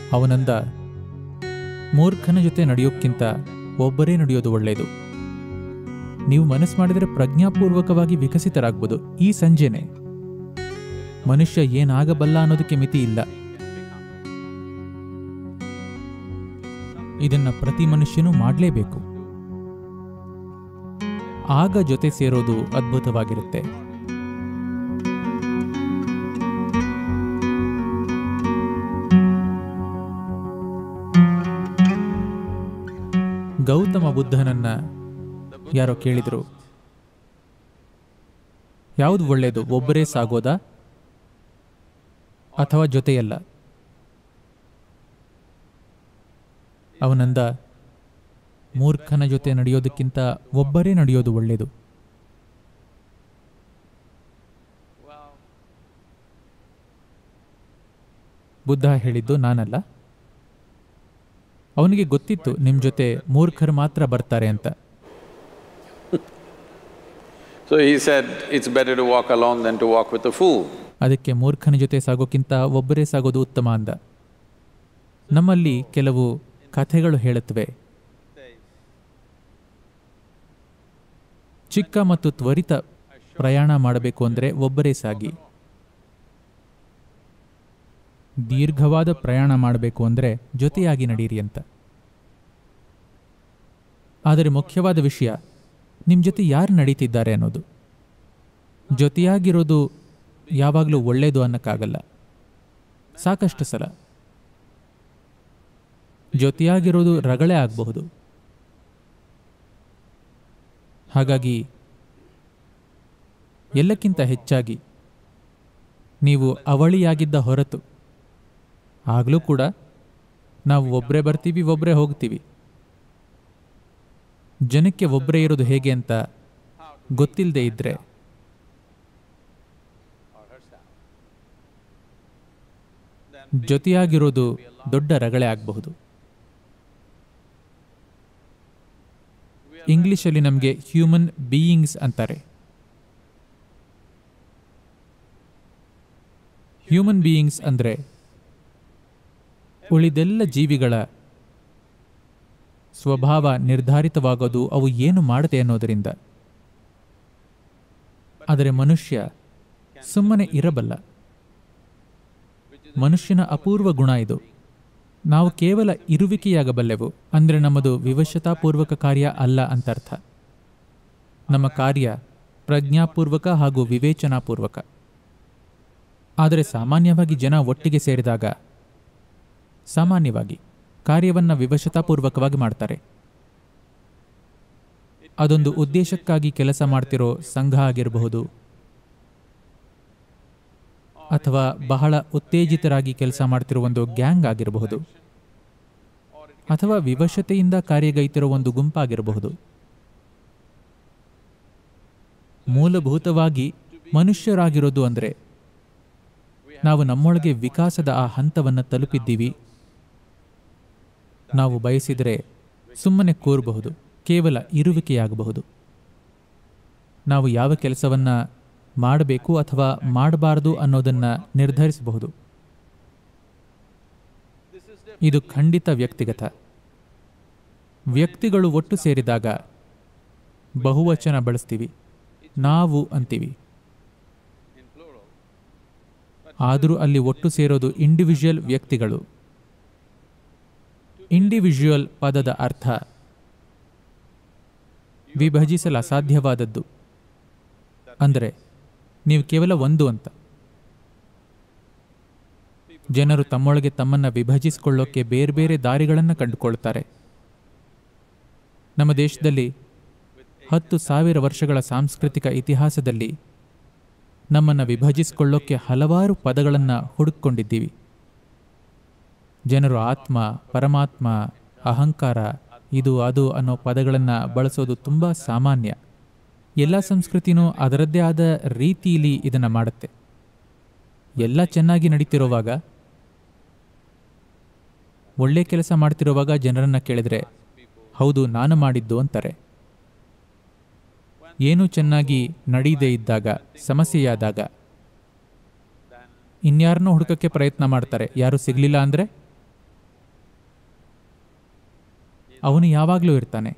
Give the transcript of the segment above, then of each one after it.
ಅವನಂದ ಮೂರ್ಖನ ಜೊತೆ ನಡೆಯೋಕ್ಕಿಂತ ಒಬ್ಬರೇ ನಡೆಯೋದು ಒಳ್ಳೆಯದು ನೀವು ಮನಸ್ಸು ಮಾಡಿದರೆ ಪ್ರಜ್ಞಾಪೂರ್ವಕವಾಗಿ ವಿಕಸಿತರಾಗ್ಬೋದು ಈ ಸಂಜೆನೆ ಮನುಷ್ಯ ಏನಾಗಬಲ್ಲ ಅನ್ನೋದಕ್ಕೆ ಮಿತಿ ಇಲ್ಲ ಇದನ್ನ ಪ್ರತಿ ಮನುಷ್ಯನೂ ಮಾಡಲೇಬೇಕು ಆಗ ಜೊತೆ ಸೇರೋದು ಅದ್ಭುತವಾಗಿರುತ್ತೆ ಗೌತಮ ಬುದ್ಧನನ್ನ ಯಾರೋ ಕೇಳಿದರು ಯಾವುದು ಒಳ್ಳೆಯದು ಒಬ್ಬರೇ ಸಾಗೋದಾ ಅಥವಾ ಜೊತೆಯಲ್ಲ ಅವನಂದ ಮೂರ್ಖನ ಜೊತೆ ನಡೆಯೋದಕ್ಕಿಂತ ಒಬ್ಬರೇ ನಡೆಯೋದು ಒಳ್ಳೆಯದು ಬುದ್ಧ ಹೇಳಿದ್ದು ನಾನಲ್ಲ ಅವನಿಗೆ ಗೊತ್ತಿತ್ತು ನಿಮ್ಮ ಜೊತೆ ಮೂರ್ಖರು ಮಾತ್ರ ಬರ್ತಾರೆ ಅಂತ So he said, it's better to walk alone than to walk with a fool. ಅದಕ್ಕೆ ಮೂರ್ಖನ ಜೊತೆ ಸಾಗೋಕ್ಕಿಂತ ಒಬ್ಬರೇ ಸಾಗೋದು ಉತ್ತಮ ಅಂದ ನಮ್ಮಲ್ಲಿ ಕೆಲವು ಕಥೆಗಳು ಹೇಳುತ್ತವೆ ಚಿಕ್ಕ ಮತ್ತು ತ್ವರಿತ ಪ್ರಯಾಣ ಮಾಡಬೇಕು ಅಂದರೆ ಒಬ್ಬರೇ ಸಾಗಿ ದೀರ್ಘವಾದ ಪ್ರಯಾಣ ಮಾಡಬೇಕು ಅಂದರೆ ಜೊತೆಯಾಗಿ ನಡೀರಿ ಅಂತ ಆದರೆ ಮುಖ್ಯವಾದ ವಿಷಯ ನಿಮ್ಮ ಜೊತೆ ಯಾರು ನಡೀತಿದ್ದಾರೆ ಅನ್ನೋದು ಜೊತೆಯಾಗಿರೋದು ಯಾವಾಗಲೂ ಒಳ್ಳೆಯದು ಅನ್ನಕ್ಕಾಗಲ್ಲ ಸಾಕಷ್ಟು ಸಲ ಜೊತೆಯಾಗಿರೋದು ರಗಳೆ ಆಗಬಹುದು ಹಾಗಾಗಿ ಎಲ್ಲಕ್ಕಿಂತ ಹೆಚ್ಚಾಗಿ ನೀವು ಅವಳಿಯಾಗಿದ್ದ ಹೊರತು ಆಗಲೂ ಕೂಡ ನಾವು ಒಬ್ಬರೇ ಬರ್ತೀವಿ ಒಬ್ಬರೇ ಹೋಗ್ತೀವಿ ಜನಕ್ಕೆ ಒಬ್ಬರೇ ಇರೋದು ಹೇಗೆ ಅಂತ ಗೊತ್ತಿಲ್ಲದೆ ಇದ್ರೆ ಜೊತೆಯಾಗಿರೋದು ದೊಡ್ಡ ರಗಳೆ ಆಗಬಹುದು ಇಂಗ್ಲಿಷಲ್ಲಿ ನಮಗೆ ಹ್ಯೂಮನ್ ಬೀಯಿಂಗ್ಸ್ ಅಂತಾರೆ ಹ್ಯೂಮನ್ ಬೀಯಿಂಗ್ಸ್ ಅಂದರೆ ಉಳಿದೆಲ್ಲ ಜೀವಿಗಳ ಸ್ವಭಾವ ನಿರ್ಧಾರಿತವಾಗೋದು ಅವು ಏನು ಮಾಡುತ್ತೆ ಅನ್ನೋದರಿಂದ ಆದರೆ ಮನುಷ್ಯ ಸುಮ್ಮನೆ ಇರಬಲ್ಲ ಮನುಷ್ಯನ ಅಪೂರ್ವ ಗುಣ ಇದು ನಾವು ಕೇವಲ ಇರುವಿಕೆಯಾಗಬಲ್ಲೆವು ಅಂದರೆ ನಮ್ಮದು ವಿವಶತಾಪೂರ್ವಕ ಕಾರ್ಯ ಅಲ್ಲ ಅಂತರ್ಥ ನಮ್ಮ ಕಾರ್ಯ ಪ್ರಜ್ಞಾಪೂರ್ವಕ ಹಾಗೂ ವಿವೇಚನಾಪೂರ್ವಕ ಆದರೆ ಸಾಮಾನ್ಯವಾಗಿ ಜನ ಒಟ್ಟಿಗೆ ಸೇರಿದಾಗ ಸಾಮಾನ್ಯವಾಗಿ ಕಾರ್ಯವನ್ನು ವಿವಶತಾಪೂರ್ವಕವಾಗಿ ಮಾಡ್ತಾರೆ ಅದೊಂದು ಉದ್ದೇಶಕ್ಕಾಗಿ ಕೆಲಸ ಮಾಡ್ತಿರೋ ಸಂಘ ಆಗಿರಬಹುದು ಅಥವಾ ಬಹಳ ಉತ್ತೇಜಿತರಾಗಿ ಕೆಲಸ ಮಾಡ್ತಿರೋ ಒಂದು ಗ್ಯಾಂಗ್ ಆಗಿರಬಹುದು ಅಥವಾ ವಿವಶತೆಯಿಂದ ಕಾರ್ಯಗೈತಿರೋ ಒಂದು ಗುಂಪಾಗಿರಬಹುದು ಮೂಲಭೂತವಾಗಿ ಮನುಷ್ಯರಾಗಿರೋದು ಅಂದರೆ ನಾವು ನಮ್ಮೊಳಗೆ ವಿಕಾಸದ ಆ ಹಂತವನ್ನು ತಲುಪಿದ್ದೀವಿ ನಾವು ಬಯಸಿದರೆ ಸುಮ್ಮನೆ ಕೂರಬಹುದು ಕೇವಲ ಇರುವಿಕೆಯಾಗಬಹುದು ನಾವು ಯಾವ ಕೆಲಸವನ್ನ ಮಾಡಬೇಕು ಅಥವಾ ಮಾಡಬಾರದು ಅನ್ನೋದನ್ನ ನಿರ್ಧರಿಸಬಹುದು ಇದು ಖಂಡಿತ ವ್ಯಕ್ತಿಗತ ವ್ಯಕ್ತಿಗಳು ಒಟ್ಟು ಸೇರಿದಾಗ ಬಹುವಚನ ಬಳಸ್ತೀವಿ ನಾವು ಅಂತೀವಿ ಆದರೂ ಅಲ್ಲಿ ಒಟ್ಟು ಸೇರೋದು ಇಂಡಿವಿಜುವಲ್ ವ್ಯಕ್ತಿಗಳು ಇಂಡಿವಿಜುವಲ್ ಪದದ ಅರ್ಥ ವಿಭಜಿಸಲು ಅಸಾಧ್ಯವಾದದ್ದು ಅಂದರೆ ನೀವು ಕೇವಲ ಒಂದು ಅಂತ ಜನರು ತಮ್ಮೊಳಗೆ ತಮ್ಮನ್ನು ವಿಭಜಿಸಿಕೊಳ್ಳೋಕೆ ಬೇರೆ ಬೇರೆ ದಾರಿಗಳನ್ನು ಕಂಡುಕೊಳ್ತಾರೆ ನಮ್ಮ ದೇಶದಲ್ಲಿ ಹತ್ತು ಸಾವಿರ ವರ್ಷಗಳ ಸಾಂಸ್ಕೃತಿಕ ಇತಿಹಾಸದಲ್ಲಿ ನಮ್ಮನ್ನು ವಿಭಜಿಸಿಕೊಳ್ಳೋಕೆ ಹಲವಾರು ಪದಗಳನ್ನು ಹುಡುಕೊಂಡಿದ್ದೀವಿ ಜನರು ಆತ್ಮ ಪರಮಾತ್ಮ ಅಹಂಕಾರ ಇದು ಅದು ಅನ್ನೋ ಪದಗಳನ್ನು ಬಳಸೋದು ತುಂಬ ಸಾಮಾನ್ಯ ಎಲ್ಲ ಸಂಸ್ಕೃತಿನೂ ಅದರದ್ದೇ ಆದ ರೀತಿಯಲ್ಲಿ ಇದನ್ನು ಮಾಡುತ್ತೆ ಎಲ್ಲ ಚೆನ್ನಾಗಿ ನಡೀತಿರುವಾಗ ಒಳ್ಳೆ ಕೆಲಸ ಮಾಡ್ತಿರುವಾಗ ಜನರನ್ನ ಕೇಳಿದ್ರೆ ಹೌದು ನಾನು ಮಾಡಿದ್ದು ಅಂತಾರೆ ಏನೂ ಚೆನ್ನಾಗಿ ನಡೀದೇ ಇದ್ದಾಗ ಸಮಸ್ಯೆಯಾದಾಗ ಇನ್ಯಾರನ್ನೋ ಹುಡುಕಕ್ಕೆ ಪ್ರಯತ್ನ ಮಾಡ್ತಾರೆ ಯಾರು ಸಿಗಲಿಲ್ಲ ಅಂದರೆ ಅವನು ಯಾವಾಗಲೂ ಇರ್ತಾನೆ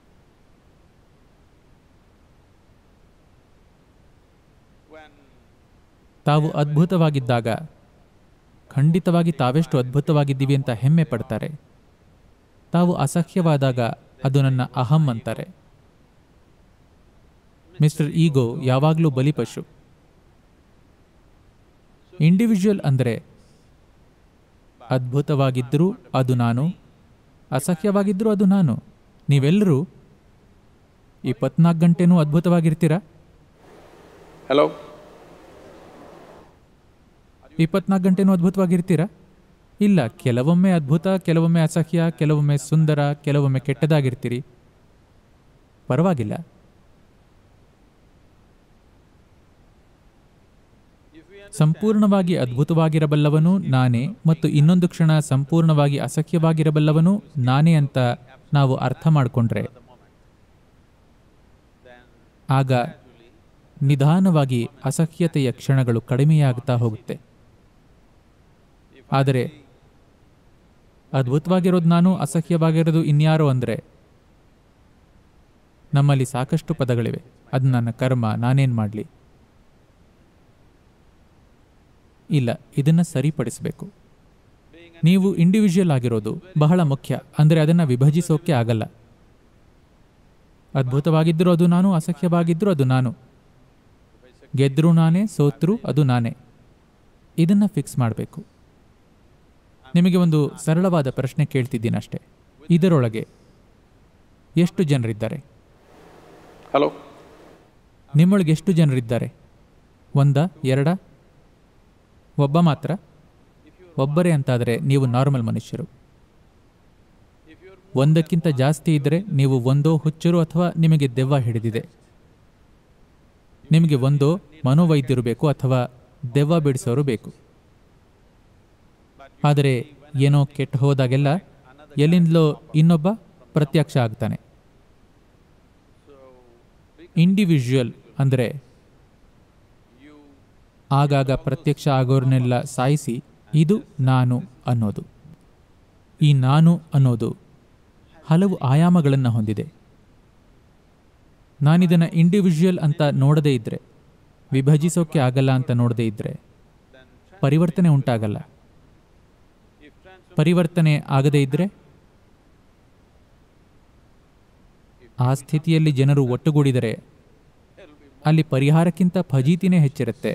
ತಾವು ಅದ್ಭುತವಾಗಿದ್ದಾಗ ಖಂಡಿತವಾಗಿ ತಾವೆಷ್ಟು ಅದ್ಭುತವಾಗಿದ್ದೀವಿ ಅಂತ ಹೆಮ್ಮೆ ಪಡ್ತಾರೆ ತಾವು ಅಸಹ್ಯವಾದಾಗ ಅದು ನನ್ನ ಅಹಂ ಅಂತಾರೆ ಮಿಸ್ಟರ್ ಈಗೋ ಯಾವಾಗಲೂ ಬಲಿಪಶು ಇಂಡಿವಿಜುವಲ್ ಅಂದರೆ ಅದ್ಭುತವಾಗಿದ್ದರೂ ಅದು ನಾನು ಅಸಹ್ಯವಾಗಿದ್ದರೂ ಅದು ನಾನು ನೀವೆಲ್ಲರೂ ಇಪ್ಪತ್ನಾಲ್ಕು ಗಂಟೆನೂ ಅದ್ಭುತವಾಗಿರ್ತೀರಾ Hello? ಇಪ್ಪತ್ನಾಲ್ಕು ಗಂಟೆನೂ ಅದ್ಭುತವಾಗಿರ್ತೀರಾ ಇಲ್ಲ ಕೆಲವೊಮ್ಮೆ ಅದ್ಭುತ ಕೆಲವೊಮ್ಮೆ ಅಸಹ್ಯ ಕೆಲವೊಮ್ಮೆ ಸುಂದರ ಕೆಲವೊಮ್ಮೆ ಕೆಟ್ಟದಾಗಿರ್ತೀರಿ ಪರವಾಗಿಲ್ಲ ಸಂಪೂರ್ಣವಾಗಿ ಅದ್ಭುತವಾಗಿರಬಲ್ಲವನು ನಾನೇ ಮತ್ತು ಇನ್ನೊಂದು ಕ್ಷಣ ಸಂಪೂರ್ಣವಾಗಿ ಅಸಹ್ಯವಾಗಿರಬಲ್ಲವನು ನಾನೇ ಅಂತ ನಾವು ಅರ್ಥ ಮಾಡಿಕೊಂಡ್ರೆ ಆಗ ನಿಧಾನವಾಗಿ ಅಸಹ್ಯತೆಯ ಕ್ಷಣಗಳು ಕಡಿಮೆಯಾಗ್ತಾ ಹೋಗುತ್ತೆ ಆದರೆ ಅದ್ಭುತವಾಗಿರೋದು ನಾನು ಅಸಹ್ಯವಾಗಿರೋದು ಇನ್ಯಾರೋ ಅಂದರೆ ನಮ್ಮಲ್ಲಿ ಸಾಕಷ್ಟು ಪದಗಳಿವೆ ಅದು ನನ್ನ ಕರ್ಮ ನಾನೇನು ಮಾಡಲಿ ಇಲ್ಲ ಇದನ್ನು ಸರಿಪಡಿಸಬೇಕು ನೀವು ಇಂಡಿವಿಜುವಲ್ ಆಗಿರೋದು ಬಹಳ ಮುಖ್ಯ ಅಂದರೆ ಅದನ್ನು ವಿಭಜಿಸೋಕೆ ಆಗಲ್ಲ ಅದ್ಭುತವಾಗಿದ್ದರೂ ಅದು ನಾನು ಅಸಹ್ಯವಾಗಿದ್ದರೂ ಅದು ನಾನು ಗೆದ್ರೂ ನಾನೇ ಸೋತ್ರೂ ಅದು ನಾನೇ ಇದನ್ನು ಫಿಕ್ಸ್ ಮಾಡಬೇಕು ನಿಮಗೆ ಒಂದು ಸರಳವಾದ ಪ್ರಶ್ನೆ ಕೇಳ್ತಿದ್ದೀನಿ ಅಷ್ಟೇ ಇದರೊಳಗೆ ಎಷ್ಟು ಜನರಿದ್ದಾರೆ Hello? ನಿಮ್ಮೊಳಗೆ ಎಷ್ಟು ಜನರಿದ್ದಾರೆ ಒಂದ ಎರಡ ಒಬ್ಬ ಮಾತ್ರ ಒಬ್ಬರೇ ಅಂತಾದರೆ ನೀವು ನಾರ್ಮಲ್ ಮನುಷ್ಯರು ಒಂದಕ್ಕಿಂತ ಜಾಸ್ತಿ ಇದ್ದರೆ ನೀವು ಒಂದೋ ಹುಚ್ಚರು ಅಥವಾ ನಿಮಗೆ ದೆವ್ವ ಹಿಡಿದಿದೆ ನಿಮಗೆ ಒಂದೋ ಮನೋವೈದ್ಯರು ಬೇಕು ಅಥವಾ ದೆವ್ವ ಬಿಡಿಸೋರು ಬೇಕು ಆದರೆ ಏನೋ ಕೆಟ್ಟು ಹೋದಾಗೆಲ್ಲ ಎಲ್ಲಿಂದಲೋ ಇನ್ನೊಬ್ಬ ಪ್ರತ್ಯಕ್ಷ ಆಗ್ತಾನೆ ಇಂಡಿವಿಜುವಲ್ ಅಂದರೆ ಆಗಾಗ ಪ್ರತ್ಯಕ್ಷ ಆಗೋರ್ನೆಲ್ಲ ಸಾಯಿಸಿ ಇದು ನಾನು ಅನ್ನೋದು ಈ ನಾನು ಅನ್ನೋದು ಹಲವು ಆಯಾಮಗಳನ್ನು ಹೊಂದಿದೆ ನಾನಿದನ್ನು ಇಂಡಿವಿಜುವಲ್ ಅಂತ ನೋಡದೇ ಇದ್ದರೆ ವಿಭಜಿಸೋಕೆ ಆಗಲ್ಲ ಅಂತ ನೋಡದೇ ಇದ್ದರೆ ಪರಿವರ್ತನೆ ಉಂಟಾಗಲ್ಲ ಪರಿವರ್ತನೆ ಆಗದೇ ಇದ್ದರೆ ಆ ಸ್ಥಿತಿಯಲ್ಲಿ ಜನರು ಒಟ್ಟುಗೂಡಿದರೆ ಅಲ್ಲಿ ಪರಿಹಾರಕ್ಕಿಂತ ಫಜೀತಿನೇ ಹೆಚ್ಚಿರುತ್ತೆ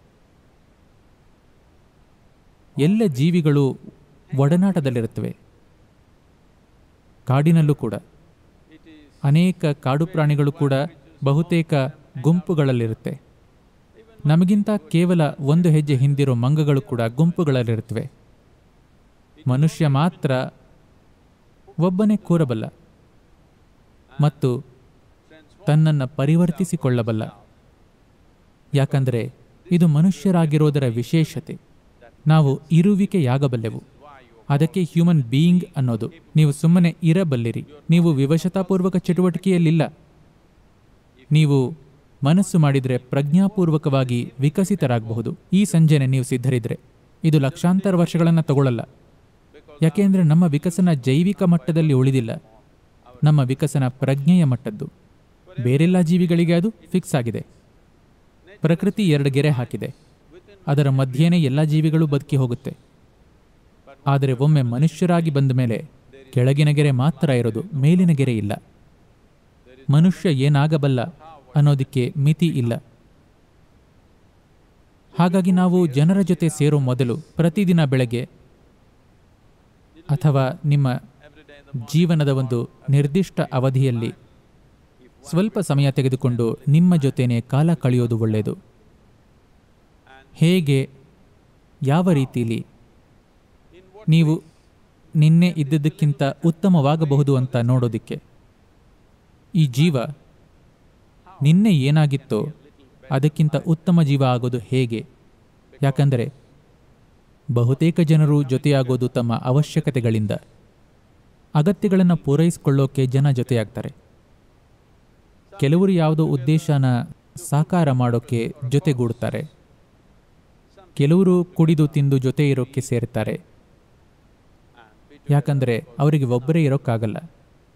ಎಲ್ಲ ಜೀವಿಗಳು ಒಡನಾಟದಲ್ಲಿರುತ್ತವೆ ಕಾಡಿನಲ್ಲೂ ಕೂಡ ಅನೇಕ ಕಾಡು ಪ್ರಾಣಿಗಳು ಕೂಡ ಬಹುತೇಕ ಗುಂಪುಗಳಲ್ಲಿರುತ್ತೆ ನಮಗಿಂತ ಕೇವಲ ಒಂದು ಹೆಜ್ಜೆ ಹಿಂದಿರೋ ಮಂಗಗಳು ಕೂಡ ಗುಂಪುಗಳಲ್ಲಿರುತ್ತವೆ ಮನುಷ್ಯ ಮಾತ್ರ ಒಬ್ಬನೇ ಕೂರಬಲ್ಲ ಮತ್ತು ತನ್ನನ್ನು ಪರಿವರ್ತಿಸಿಕೊಳ್ಳಬಲ್ಲ ಯಾಕಂದರೆ ಇದು ಮನುಷ್ಯರಾಗಿರೋದರ ವಿಶೇಷತೆ ನಾವು ಇರುವಿಕೆಯಾಗಬಲ್ಲೆವು ಅದಕ್ಕೆ ಹ್ಯೂಮನ್ ಬೀಯಿಂಗ್ ಅನ್ನೋದು ನೀವು ಸುಮ್ಮನೆ ಇರಬಲ್ಲಿರಿ ನೀವು ವಿವಶತಾಪೂರ್ವಕ ಚಟುವಟಿಕೆಯಲ್ಲಿಲ್ಲ ನೀವು ಮನಸ್ಸು ಮಾಡಿದರೆ ಪ್ರಜ್ಞಾಪೂರ್ವಕವಾಗಿ ವಿಕಸಿತರಾಗಬಹುದು ಈ ಸಂಜೆನೆ ನೀವು ಸಿದ್ಧರಿದ್ರೆ ಇದು ಲಕ್ಷಾಂತರ ವರ್ಷಗಳನ್ನು ತಗೊಳ್ಳಲ್ಲ ಯಾಕೆಂದರೆ ನಮ್ಮ ವಿಕಸನ ಜೈವಿಕ ಮಟ್ಟದಲ್ಲಿ ಉಳಿದಿಲ್ಲ ನಮ್ಮ ವಿಕಸನ ಪ್ರಜ್ಞೆಯ ಮಟ್ಟದ್ದು ಬೇರೆಲ್ಲ ಜೀವಿಗಳಿಗೆ ಅದು ಫಿಕ್ಸ್ ಆಗಿದೆ ಪ್ರಕೃತಿ ಎರಡು ಗೆರೆ ಹಾಕಿದೆ ಅದರ ಮಧ್ಯೆನೇ ಎಲ್ಲ ಜೀವಿಗಳು ಬದುಕಿ ಹೋಗುತ್ತೆ ಆದರೆ ಒಮ್ಮೆ ಮನುಷ್ಯರಾಗಿ ಬಂದ ಮೇಲೆ ಕೆಳಗಿನ ಗೆರೆ ಮಾತ್ರ ಇರೋದು ಮೇಲಿನ ಗೆರೆ ಇಲ್ಲ ಮನುಷ್ಯ ಏನಾಗಬಲ್ಲ ಅನ್ನೋದಕ್ಕೆ ಮಿತಿ ಇಲ್ಲ ಹಾಗಾಗಿ ನಾವು ಜನರ ಜೊತೆ ಸೇರೋ ಮೊದಲು ಪ್ರತಿದಿನ ಬೆಳಗ್ಗೆ ಅಥವಾ ನಿಮ್ಮ ಜೀವನದ ಒಂದು ನಿರ್ದಿಷ್ಟ ಅವಧಿಯಲ್ಲಿ ಸ್ವಲ್ಪ ಸಮಯ ತೆಗೆದುಕೊಂಡು ನಿಮ್ಮ ಜೊತೆನೇ ಕಾಲ ಕಳೆಯೋದು ಒಳ್ಳೆಯದು ಹೇಗೆ ಯಾವ ರೀತಿಯಲ್ಲಿ ನೀವು ನಿನ್ನೆ ಇದ್ದದ್ದಕ್ಕಿಂತ ಉತ್ತಮವಾಗಬಹುದು ಅಂತ ನೋಡೋದಿಕ್ಕೆ ಈ ಜೀವ ನಿನ್ನೆ ಏನಾಗಿತ್ತೋ ಅದಕ್ಕಿಂತ ಉತ್ತಮ ಜೀವ ಆಗೋದು ಹೇಗೆ ಯಾಕಂದರೆ ಬಹುತೇಕ ಜನರು ಜೊತೆಯಾಗೋದು ತಮ್ಮ ಅವಶ್ಯಕತೆಗಳಿಂದ ಅಗತ್ಯಗಳನ್ನು ಪೂರೈಸಿಕೊಳ್ಳೋಕೆ ಜನ ಜೊತೆಯಾಗ್ತಾರೆ ಕೆಲವರು ಯಾವುದೋ ಉದ್ದೇಶನ ಸಾಕಾರ ಮಾಡೋಕ್ಕೆ ಜೊತೆಗೂಡುತ್ತಾರೆ ಕೆಲವರು ಕುಡಿದು ತಿಂದು ಜೊತೆ ಇರೋಕ್ಕೆ ಸೇರ್ತಾರೆ ಯಾಕಂದರೆ ಅವರಿಗೆ ಒಬ್ಬರೇ ಇರೋಕ್ಕಾಗಲ್ಲ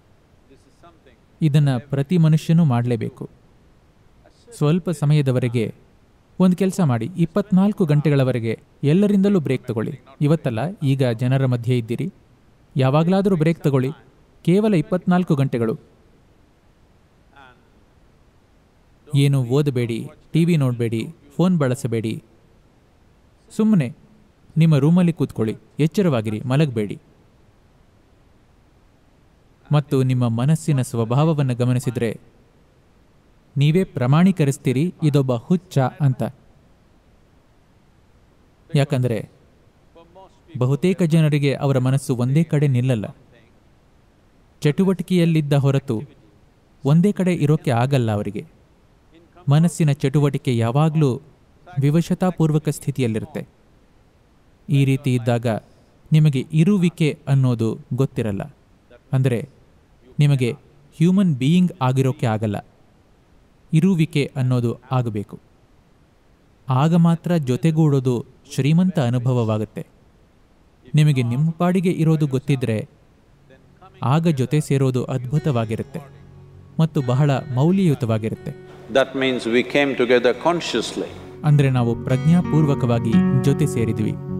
ಇದನ್ನು ಪ್ರತಿ ಮನುಷ್ಯನೂ ಮಾಡಲೇಬೇಕು ಸ್ವಲ್ಪ ಸಮಯದವರೆಗೆ ಒಂದು ಕೆಲಸ ಮಾಡಿ ಇಪ್ಪತ್ನಾಲ್ಕು ಗಂಟೆಗಳವರೆಗೆ ಎಲ್ಲರಿಂದಲೂ ಬ್ರೇಕ್ ತಗೊಳ್ಳಿ ಇವತ್ತಲ್ಲ ಈಗ ಜನರ ಮಧ್ಯೆ ಇದ್ದೀರಿ ಯಾವಾಗಲಾದರೂ ಬ್ರೇಕ್ ತಗೊಳ್ಳಿ ಕೇವಲ ಇಪ್ಪತ್ನಾಲ್ಕು ಗಂಟೆಗಳು ಏನು ಓದಬೇಡಿ ಟಿ ವಿ ನೋಡಬೇಡಿ ಫೋನ್ ಬಳಸಬೇಡಿ ಸುಮ್ಮನೆ ನಿಮ್ಮ ರೂಮಲ್ಲಿ ಕೂತ್ಕೊಳ್ಳಿ ಎಚ್ಚರವಾಗಿರಿ ಮಲಗಬೇಡಿ ಮತ್ತು ನಿಮ್ಮ ಮನಸ್ಸಿನ ಸ್ವಭಾವವನ್ನು ಗಮನಿಸಿದರೆ ನೀವೇ ಪ್ರಮಾಣೀಕರಿಸ್ತೀರಿ ಇದೊಬ್ಬ ಹುಚ್ಚ ಅಂತ ಯಾಕಂದರೆ ಬಹುತೇಕ ಜನರಿಗೆ ಅವರ ಮನಸ್ಸು ಒಂದೇ ಕಡೆ ನಿಲ್ಲಲ್ಲ ಚಟುವಟಿಕೆಯಲ್ಲಿದ್ದ ಹೊರತು ಒಂದೇ ಕಡೆ ಇರೋಕ್ಕೆ ಆಗಲ್ಲ ಅವರಿಗೆ ಮನಸ್ಸಿನ ಚಟುವಟಿಕೆ ಯಾವಾಗಲೂ ವಿವಶತಾಪೂರ್ವಕ ಸ್ಥಿತಿಯಲ್ಲಿರುತ್ತೆ ಈ ರೀತಿ ಇದ್ದಾಗ ನಿಮಗೆ ಇರುವಿಕೆ ಅನ್ನೋದು ಗೊತ್ತಿರಲ್ಲ ಅಂದರೆ ನಿಮಗೆ ಹ್ಯೂಮನ್ ಬೀಯಿಂಗ್ ಆಗಿರೋಕ್ಕೆ ಆಗಲ್ಲ ಇರುವಿಕೆ ಅನ್ನೋದು ಆಗಬೇಕು ಆಗ ಮಾತ್ರ ಜೊತೆಗೂಡೋದು ಶ್ರೀಮಂತ ಅನುಭವವಾಗುತ್ತೆ ನಿಮಗೆ ನಿಮ್ಮ ಪಾಡಿಗೆ ಇರೋದು ಗೊತ್ತಿದ್ರೆ ಆಗ ಜೊತೆ ಸೇರೋದು ಅದ್ಭುತವಾಗಿರುತ್ತೆ ಮತ್ತು ಬಹಳ ಮೌಲ್ಯಯುತವಾಗಿರುತ್ತೆ That means we came together consciously. ಅಂದರೆ ನಾವು ಪ್ರಜ್ಞಾಪೂರ್ವಕವಾಗಿ ಜೊತೆ ಸೇರಿದ್ವಿ